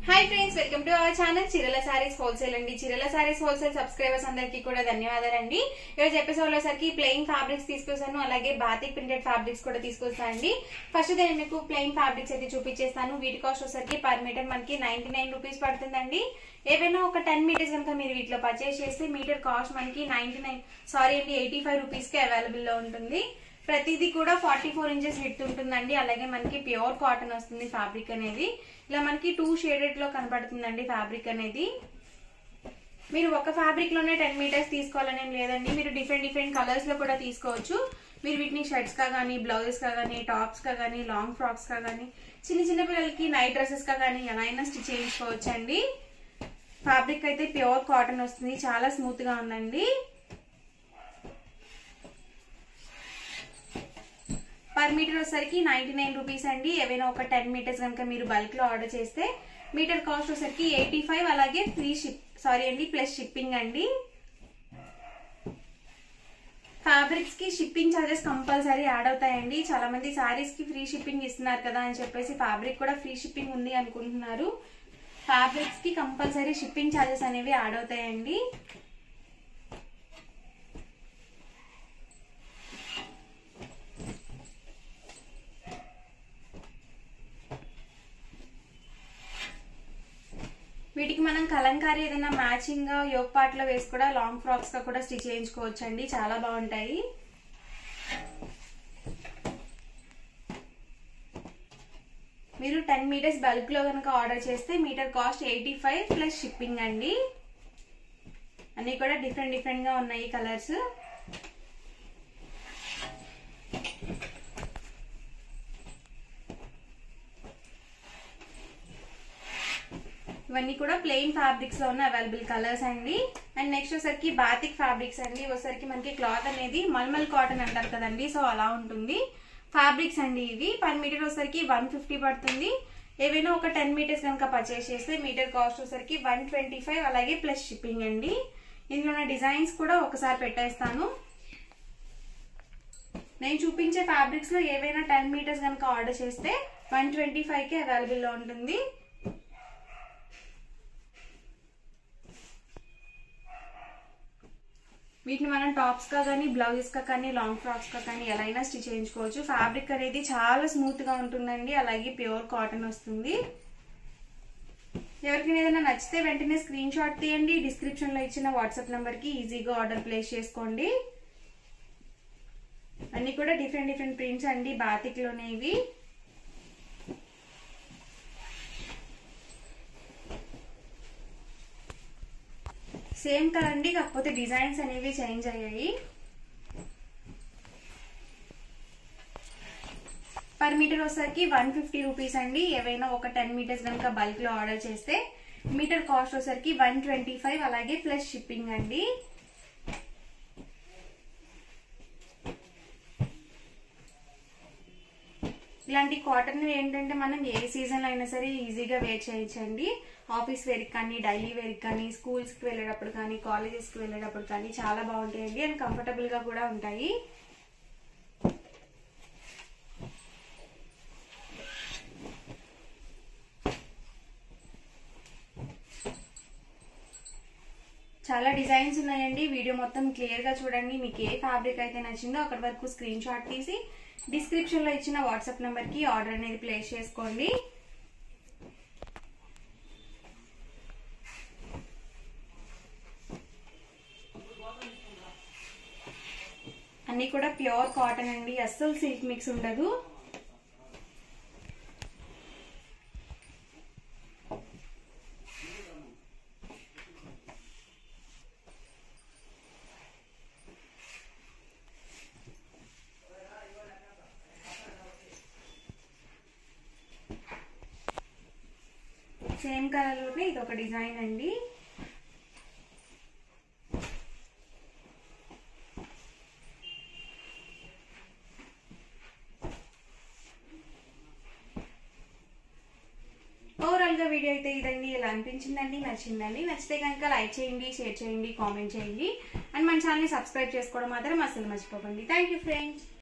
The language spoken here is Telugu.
hi friends welcome to our channel Chirala saris wholesale అండి చిరల సారీస్ హోల్సేల్ సబ్స్క్రైబర్స్ అందరికీ కూడా ధన్యవాదాలండి ఈరోజు ఎపిసోడ్ లో సరికి ప్లెయిన్ ఫ్యాబ్రిక్స్ తీసుకొస్తాను అలాగే బాతిక్ ప్రింటెడ్ ఫ్యాబ్రిక్స్ కూడా తీసుకొస్తాను అండి ఫస్ట్ నేను మీకు ప్లెయిన్ ఫ్యాబ్రిక్స్ అయితే చూపించేస్తాను వీటి కాస్ట్ వచ్చేసరికి పర్ మీటర్ మనకి నైన్టీ నైన్ రూపీస్ పడుతుందండి ఏవైనా ఒక టెన్ మీటర్స్ కనుక మీరు వీటిలో పర్చేస్ చేస్తే మీటర్ కాస్ట్ మనకి నైన్టీ నైన్ సారీ అండి ఎయిటీ ఫైవ్ రూపీస్ కి అవైలబుల్ లో ఉంటుంది ప్రతిదీ కూడా ఫార్టీ ఫోర్ ఇంచెస్ విత్ ఉంటుందండి అలాగే మనకి ప్యూర్ కాటన్ వస్తుంది ఫ్యాబ్రిక్ అనేది ఇలా మనకి టూ షేడెడ్ లో కనబడుతుందండి ఫ్యాబ్రిక్ అనేది మీరు ఒక ఫ్యాబ్రిక్ లోనే టెన్ మీటర్స్ తీసుకోవాలని ఏం లేదండి మీరు డిఫరెంట్ డిఫరెంట్ కలర్స్ లో కూడా తీసుకోవచ్చు మీరు వీటిని షర్ట్స్ గా కానీ బ్లౌజెస్ గా కానీ టాప్స్ గా కానీ లాంగ్ ఫ్రాక్స్ గా కానీ చిన్న చిన్న పిల్లలకి నైట్ డ్రెస్సెస్ గా కానీ ఎలా అయినా స్టిచ్ చేయించుకోవచ్చు అండి ఫ్యాబ్రిక్ అయితే ప్యూర్ కాటన్ వస్తుంది చాలా స్మూత్ గా ఉందండి పర్ మీటర్ వచ్చేసరికి నైన్టీ నైన్ రూపీస్ అండి ఏవైనా ఒక టెన్ మీటర్స్ కనుక మీరు బల్క్ లో ఆర్డర్ చేస్తే మీటర్ కాస్ట్ వచ్చేసరికి ఎయిటీ ఫైవ్ అలాగే ఫ్రీ షిప్ సారీ అండి ప్లస్ షిప్పింగ్ అండి ఫ్యాబ్రిక్స్ కి షిప్పింగ్ ఛార్జెస్ కంపల్సరీ యాడ్ అవుతాయండి చాలా మంది సారీస్ కి ఫ్రీ షిప్పింగ్ ఇస్తున్నారు కదా అని చెప్పేసి ఫ్యాబ్రిక్ కూడా ఫ్రీ షిప్పింగ్ ఉంది అనుకుంటున్నారు ఫ్యాబ్రిక్స్ కి కంపల్సరీ షిప్పింగ్ ఛార్జెస్ అనేవి యాడ్ అవుతాయండి వీటికి మనం కలంకారీ ఏదైనా మ్యాచింగ్ గా యోగ్ పార్ట్ లో వేసి కూడా లాంగ్ ఫ్రాక్స్ గా కూడా స్టిచ్ చేయించుకోవచ్చు అండి చాలా బాగుంటాయి మీరు టెన్ మీటర్స్ బల్క్ లో కనుక ఆర్డర్ చేస్తే metre cost eighty five plus shipping అండి అన్ని కూడా డిఫరెంట్ డిఫరెంట్ గా ఉన్నాయి కలర్స్ ఇవన్నీ కూడా ప్లెయిన్ ఫ్యాబ్రిక్స్ లో ఉన్న అవైలబుల్ కలర్స్ అండి అండ్ నెక్స్ట్ వచ్చరికి బాతిక్ ఫ్యాబ్రిక్స్ అండి వచ్చరికి మనకి క్లాత్ అనేది మల్మల్ కాటన్ అంటారు కదండి సో అలా ఉంటుంది ఫ్యాబ్రిక్స్ అండి ఇవి పర్ మీటర్ వచ్చరికి వన్ ఫిఫ్టీ పడుతుంది ఏవైనా ఒక టెన్ మీటర్స్ కనుక పర్చేస్ చేస్తే మీటర్ కాస్ట్ వచ్చరికి వన్ ట్వంటీ ఫైవ్ అలాగే ప్లస్ షిప్పింగ్ అండి ఇందులో ఉన్న డిజైన్స్ కూడా ఒకసారి పెట్టేస్తాను నేను చూపించే ఫ్యాబ్రిక్స్ లో ఏవైనా టెన్ మీటర్స్ కనుక ఆర్డర్ చేస్తే వన్ ట్వంటీ ఫైవ్ కి అవైలబుల్ లో ఉంటుంది వీటిని మనం టాప్స్ గా కానీ బ్లౌజెస్ గా కానీ లాంగ్ ఫ్రాక్స్ గా కానీ ఎలా అయినా స్టిచ్ చేయించుకోవచ్చు ఫ్యాబ్రిక్ అనేది చాలా స్మూత్ గా ఉంటుందండి అలాగే ప్యూర్ కాటన్ వస్తుంది ఎవరికైనా ఏదైనా నచ్చితే వెంటనే స్క్రీన్ షాట్ తీయండి డిస్క్రిప్షన్ లో ఇచ్చిన వాట్సాప్ నంబర్ కి ఈజీగా ఆర్డర్ ప్లేస్ చేసుకోండి అన్ని కూడా డిఫరెంట్ డిఫరెంట్ ప్రింట్స్ అండి బాతిక్ లోనే ఇవి సేమ్ కలర్ అండి కాకపోతే డిజైన్స్ అనేవి చేంజ్ అయ్యాయి పర్ మీటర్ వచ్చేసరికి వన్ ఫిఫ్టీ రూపీస్ అండి ఏవైనా ఒక టెన్ మీటర్స్ కనుక బల్క్ లో ఆర్డర్ చేస్తే మీటర్ కాస్ట్ వచ్చేసరికి వన్ ట్వంటీ ఫైవ్ అలాగే ప్లస్ షిప్పింగ్ అండి ఇలాంటి కాటన్ ఏంటంటే మనం ఏ సీజన్ లో అయినా సరే ఈజీగా వేర్ చేయొచ్చండి ఆఫీస్ వేర్ కానీ డైలీ వేర్ కానీ స్కూల్స్ కి వెళ్ళేటప్పుడు కానీ కాలేజెస్ కి వెళ్ళేటప్పుడు కానీ చాలా బాగుంటాయండి అండ్ కంఫర్టబుల్ గా కూడా ఉంటాయి చాలా డిజైన్స్ ఉన్నాయండి వీడియో మొత్తం క్లియర్ గా చూడండి మీకు ఏ ఫ్యాబ్రిక్ అయితే నచ్చిందో అక్కడి వరకు స్క్రీన్ షాట్ తీసి డిస్క్రిప్షన్ లో ఇచ్చిన వాట్సాప్ నెంబర్ కి ఆర్డర్ అనేది ప్లేస్ చేసుకోండి అన్ని కూడా ప్యూర్ కాటన్ అండి అస్సలు సిల్క్ మిక్స్ ఉండదు సేమ్ కలర్ లోనే ఇది ఒక డిజైన్ అండి ఓవరాల్ గా వీడియో అయితే ఇదండి ఇలా అనిపించిందండి నచ్చిందండి నచ్చితే కనుక లైక్ చేయండి షేర్ చేయండి కామెంట్ చేయండి అండ్ మన ఛానల్ ని సబ్స్క్రైబ్ చేసుకోవడం మాత్రం అసలు మర్చిపోకండి థ్యాంక్ యూ ఫ్రెండ్స్